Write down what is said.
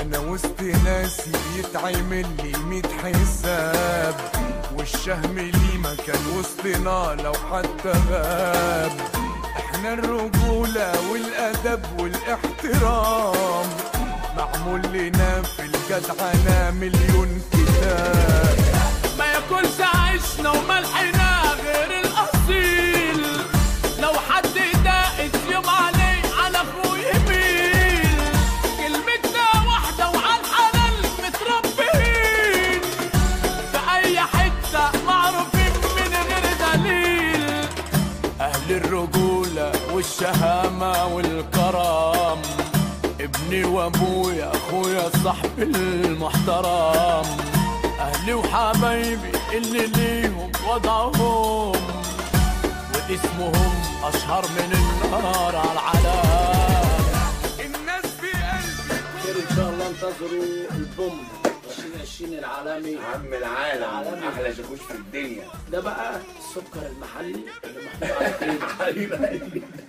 انا وسط ناسي بيتعمل لي ميت حساب والشهم لي مكان وسطنا لو حتى غاب احنا الرجولة والادب والاحترام معمول لنا في الجدعنة مليون كتاب ما ياكلش عيشنا وملحنا غير الاصيل لو حد داقت يوم عليه على اخوه يميل كلمتنا واحدة وعلى الحلال متربيين في اي حتة معروفين من غير دليل اهل الرجولة والشهامة والكرم ابني وابويا اخويا صاحبي المحترم اهلي وحبايبي اللي ليهم وضعهم واسمهم اشهر من النار على العالم الناس في قلبي خير ان شاء الله انتظروا البوم 2020 العالمي عم العالم عالمي. احلى شاكوش في الدنيا ده بقى السكر المحلي اللي محطوط على الكريمه حبيب قلبي